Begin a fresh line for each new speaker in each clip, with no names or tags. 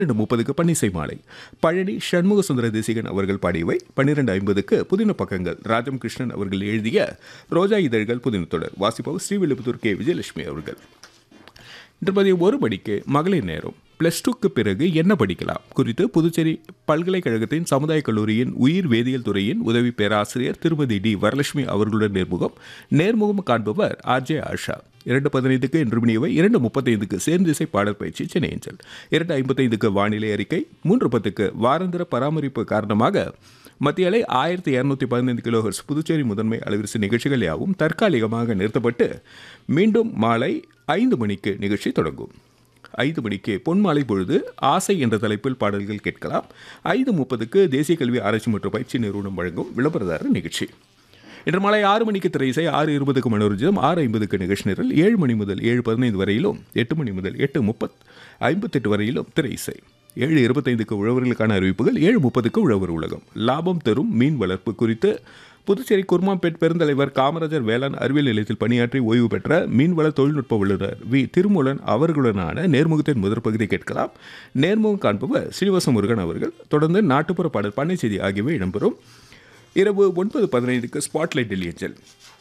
பன்னிரண்டு முப்பதுக்கு பன்னிசை மாலை பழனி சண்முக சுந்தர தேசிகன் அவர்கள் பாடியவை பன்னிரண்டு ஐம்பதுக்கு புதின பக்கங்கள் ராஜம் கிருஷ்ணன் அவர்கள் எழுதிய ரோஜா இதழ்கள் புதின தொடர் வாசிப்பவர் ஸ்ரீவில்லிபுத்தூர் கே விஜயலட்சுமி அவர்கள் இன்று மதியம் ஒரு மணிக்கு மகளிர் நேரம் பிளஸ் டூக்கு பிறகு என்ன படிக்கலாம் குறித்து புதுச்சேரி பல்கலைக்கழகத்தின் சமுதாய கல்லூரியின் உயிர் வேதியியல் துறையின் உதவி பேராசிரியர் திருமதி டி வரலட்சுமி அவர்களுடன் நேர்முகம் நேர்முகம் காண்பவர் ஆர்ஜே ஆஷா இரண்டு பதினைந்துக்கு இன்று மணியவை இரண்டு முப்பத்தைந்துக்கு சேர்ந்திசை பாடல் பயிற்சி சென்னை அஞ்சல் இரண்டு ஐம்பத்தைந்துக்கு வானிலை அறிக்கை மூன்று பத்துக்கு வாராந்திர பராமரிப்பு காரணமாக மத்திய அலை ஆயிரத்தி இரநூத்தி பதினைந்து கிலோஹெர்ஸ் புதுச்சேரி முதன்மை அலைவரிசை நிகழ்ச்சிகள் யாவும் தற்காலிகமாக நிறுத்தப்பட்டு மீண்டும் மாலை ஐந்து மணிக்கு நிகழ்ச்சி தொடங்கும் ஐந்து மணிக்கு பொன்மாலை பொழுது ஆசை என்ற தலைப்பில் பாடல்கள் கேட்கலாம் ஐந்து முப்பதுக்கு தேசிய கல்வி ஆராய்ச்சி மற்றும் பயிற்சி நிறுவனம் வழங்கும் விளம்பரதாரர் நிகழ்ச்சி இன்று மாலை ஆறு மணிக்கு திரை இசை ஆறு இருபதுக்கு மனோரஞ்சம் ஆறு ஐம்பதுக்கு நிகழ்ச்சி நிரல் ஏழு மணி முதல் ஏழு பதினைந்து வரையிலும் எட்டு மணி முதல் எட்டு முப்பத் ஐம்பத்தெட்டு வரையிலும் திரை இசை ஏழு இருபத்தைந்துக்கு உழவர்களுக்கான அறிவிப்புகள் ஏழு முப்பதுக்கு உழவர் உலகம் லாபம் தரும் மீன் வளர்ப்பு குறித்து புதுச்சேரி குர்மாம்பேட் பெருந்தலைவர் காமராஜர் வேளாண் அறிவியல் நிலையத்தில் பணியாற்றி ஓய்வு பெற்ற மீன்வள தொழில்நுட்ப வல்லுநர் வி திருமூலன் அவர்களுடனான நேர்முகத்தின் முதற் பகுதி கேட்கலாம் நேர்முகம் காண்பவர் ஸ்ரீனிவாச முருகன் அவர்கள் தொடர்ந்து நாட்டுப்புற பாடல் பண்ணை செய்தி ஆகியவை இடம்பெறும் இரவு ஒன்பது பதினைந்துக்கு ஸ்பாட்லைட் டெல்லி அஞ்சல்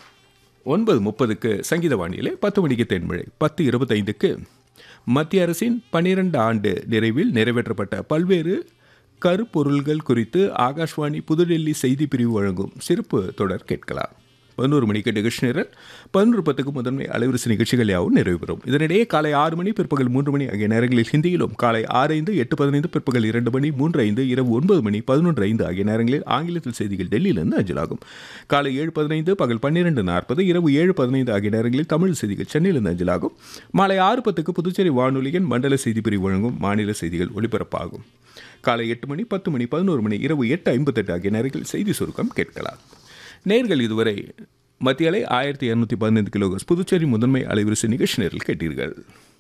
ஒன்பது முப்பதுக்கு சங்கீத வானிலை பத்து மணிக்கு தென்மழை பத்து இருபத்தைந்துக்கு மத்திய அரசின் பனிரெண்டு ஆண்டு நிறைவில் நிறைவேற்றப்பட்ட பல்வேறு கருப்பொருள்கள் குறித்து ஆகாஷ்வாணி புதுடெல்லி செய்தி பிரிவு வழங்கும் சிறப்பு தொடர் கேட்கலாம் பதினோரு மணிக்கு நிகழ்ச்சி நிரல் பதினொரு பத்துக்கு முதன்மை அலைவரிசை நிகழ்ச்சிகள் யாவும் நிறைவு பெறும் இதனிடையே காலை ஆறு மணி பிற்பகல் மூன்று மணி ஆகிய நேரங்களில் ஹிந்தியிலும் காலை ஆறு ஐந்து எட்டு பதினைந்து பிற்பகல் இரண்டு மணி மூன்று ஐந்து இரவு ஒன்பது மணி பதினொன்று ஐந்து ஆகிய நேரங்களில் ஆங்கிலத்தில் செய்திகள் டெல்லியிலிருந்து அஞ்சலாகும் காலை ஏழு பதினைந்து பகல் பன்னிரெண்டு நாற்பது இரவு ஏழு பதினைந்து ஆகிய நேரங்களில் தமிழ் செய்திகள் சென்னையிலிருந்து அஞ்சலாகும் மாலை ஆறு பத்துக்கு புதுச்சேரி வானொலியின் மண்டல செய்தி பிரிவு வழங்கும் மாநில செய்திகள் ஒலிபரப்பாகும் காலை எட்டு மணி பத்து மணி பதினோரு மணி இரவு எட்டு ஐம்பத்தெட்டு ஆகிய நேரங்களில் செய்தி சுருக்கம் கேட்கலாம் நேர்கள் இதுவரை மத்திய அலை ஆயிரத்தி இரநூத்தி பதினைந்து கிலோகஸ் புதுச்சேரி முதன்மை அலைவரிசை நிகழ்ச்சி நேரில் கேட்டீர்கள்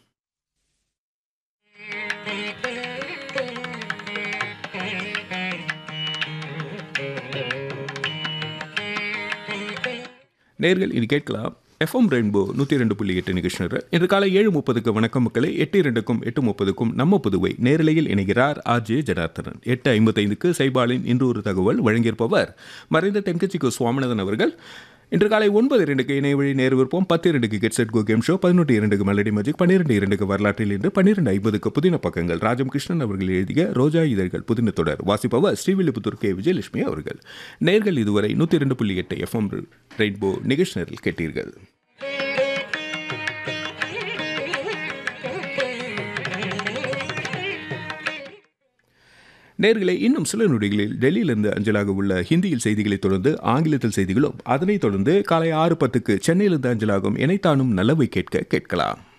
நேர்கள் இனி கேட்கலாம் எஃப்எம் ரெயின்போ நூற்றி ரெண்டு புள்ளி எட்டு நிகழ்ச்சி நேரம். இன்று காலை ஏழு முப்பதுக்கு வணக்கம் மக்களை எட்டு இரண்டுக்கும் எட்டு முப்பதுக்கும் நம்ம புதுவை நேரலையில் இணைகிறார் ஆர் ஜே ஜனார்த்தனன் எட்டு ஐம்பத்தைந்துக்கு சைபாலின் இன்று ஒரு தகவல் வழங்கியிருப்பவர் மறைந்த தென்கட்சிக்கு சுவாமிநாதன் அவர்கள் இன்று காலை ஒன்பது இரண்டுக்கு இணைய வழி நேரு விருப்பம் பத்து இரண்டுக்கு get set go game show பதினொன்று இரண்டுக்கு மெலடி மேஜிக் பன்னிரெண்டு இரண்டுக்கு வரலாற்றில் இன்று பன்னிரெண்டு ஐம்பதுக்கு புதின பக்கங்கள் ராஜம் கிருஷ்ணன் அவர்கள் எழுதிய ரோஜா இதழ்கள் புதின தொடர் வாசிப்பவர் ஸ்ரீவில்லிபுத்தூர் கே விஜயலட்சுமி அவர்கள் நேர்கள் இதுவரை நூற்றி இரண்டு புள்ளி எட்டு எஃப்எம் ரெயின்போ நிகழ்ச்சி நேரில் கேட்டீர்கள் நேர்களே இன்னும் சில நொடிகளில் டெல்லியிலிருந்து அஞ்சலாக உள்ள ஹிந்தியில் செய்திகளை தொடர்ந்து ஆங்கிலத்தில் செய்திகளும் அதனைத் தொடர்ந்து காலை ஆறு பத்துக்கு சென்னையிலிருந்து அஞ்சலாகும் இணைத்தானும் நல்லவை கேட்க கேட்கலாம்